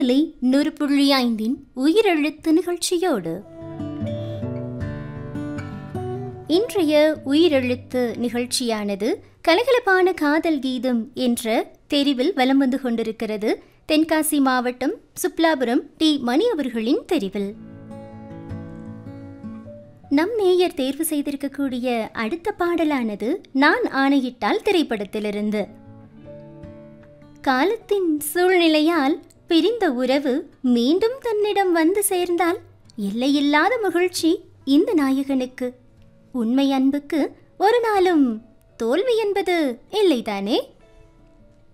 நிலை நூறு புள்ளி ஐந்தின் உயிரெழுத்து நிகழ்ச்சியோடு இன்றைய உயிரெழுத்து நிகழ்ச்சியானது கலகலப்பான காதல் கீதம் என்ற தெரிவில் வலம் வந்து கொண்டிருக்கிறது தென்காசி மாவட்டம் சுப்லாபுரம் டி மணி அவர்களின் தெரிவில் நம் நேயர் தேர்வு செய்திருக்கக்கூடிய அடுத்த பாடலானது நான் ஆணையிட்டால் திரைப்படத்திலிருந்து காலத்தின் சூழ்நிலையால் பிரிந்த உறவு மீண்டும் தன்னிடம் வந்து சேர்ந்தால் எல்லையில்லாத மகிழ்ச்சி இந்த நாயகனுக்கு உண்மை அன்புக்கு ஒரு நாளும் தோல்வி என்பது இல்லைதானே